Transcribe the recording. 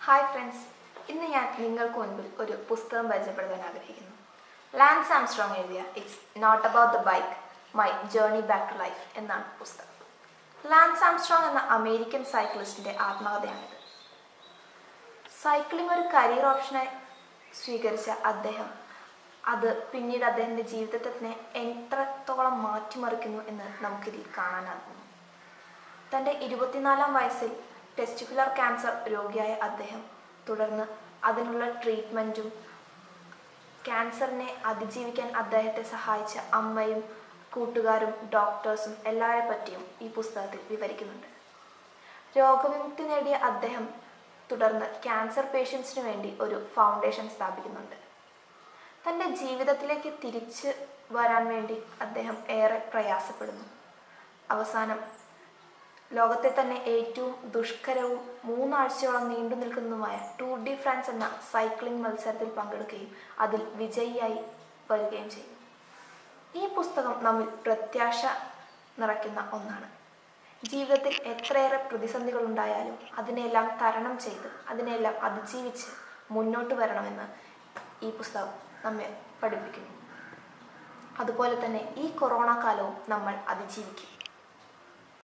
hi friends ഇന്ന് ഞാൻ നിങ്ങൾക്ക് മുൻപിൽ ഒരു പുസ്തകം പരിചയപ്പെടുത്താൻ ആഗ്രഹിക്കുന്നു ലാൻസ് ആംസ്ട്രോങ് എഴുതിയ it's not about the bike my journey back to life എന്നാണ് പുസ്തകം ലാൻസ് ആംസ്ട്രോങ് എന്ന അമേരിക്കൻ സൈക്ലിസ്റ്റിന്റെ ആത്മകഥയാണിത് സൈക്ലിംഗ് ഒരു കരിയർ ഓപ്ഷനായി സ്വീകരിച്ച അദ്ദേഹം അത് പിന്നീട് അദ്ദേഹത്തിന്റെ ജീവിതത്തെ തന്നെ എത്രത്തോളം മാറ്റിമറിക്കുന്നു എന്ന് നമുക്കിതിൽ കാണാനാകുന്നു തൻ്റെ ഇരുപത്തിനാലാം വയസ്സിൽ ടെസ്റ്റിക്കുലർ ക്യാൻസർ രോഗിയായ അദ്ദേഹം തുടർന്ന് അതിനുള്ള ട്രീറ്റ്മെൻറ്റും ക്യാൻസറിനെ അതിജീവിക്കാൻ അദ്ദേഹത്തെ സഹായിച്ച അമ്മയും കൂട്ടുകാരും ഡോക്ടേഴ്സും എല്ലാവരെ പറ്റിയും ഈ പുസ്തകത്തിൽ വിവരിക്കുന്നുണ്ട് രോഗവിമുക്തി നേടിയ അദ്ദേഹം തുടർന്ന് ക്യാൻസർ പേഷ്യൻസിനു വേണ്ടി ഒരു ഫൗണ്ടേഷൻ സ്ഥാപിക്കുന്നുണ്ട് തൻ്റെ ജീവിതത്തിലേക്ക് തിരിച്ച് വരാൻ വേണ്ടി അദ്ദേഹം ഏറെ പ്രയാസപ്പെടുന്നു അവസാനം ലോകത്തെ തന്നെ ഏറ്റവും ദുഷ്കരവും മൂന്നാഴ്ചയോളം നീണ്ടു നിൽക്കുന്നതുമായ ടൂർ ഡി ഫ്രാൻസ് എന്ന സൈക്ലിംഗ് മത്സരത്തിൽ പങ്കെടുക്കുകയും അതിൽ വിജയിയായി വരികയും ചെയ്യും ഈ പുസ്തകം നമ്മിൽ പ്രത്യാശ നിറയ്ക്കുന്ന ഒന്നാണ് ജീവിതത്തിൽ എത്രയേറെ പ്രതിസന്ധികൾ ഉണ്ടായാലും അതിനെല്ലാം തരണം ചെയ്ത് അതിനെല്ലാം അതിജീവിച്ച് മുന്നോട്ട് വരണമെന്ന് ഈ പുസ്തകം നമ്മെ പഠിപ്പിക്കുന്നു അതുപോലെ തന്നെ ഈ കൊറോണ കാലവും നമ്മൾ അതിജീവിക്കും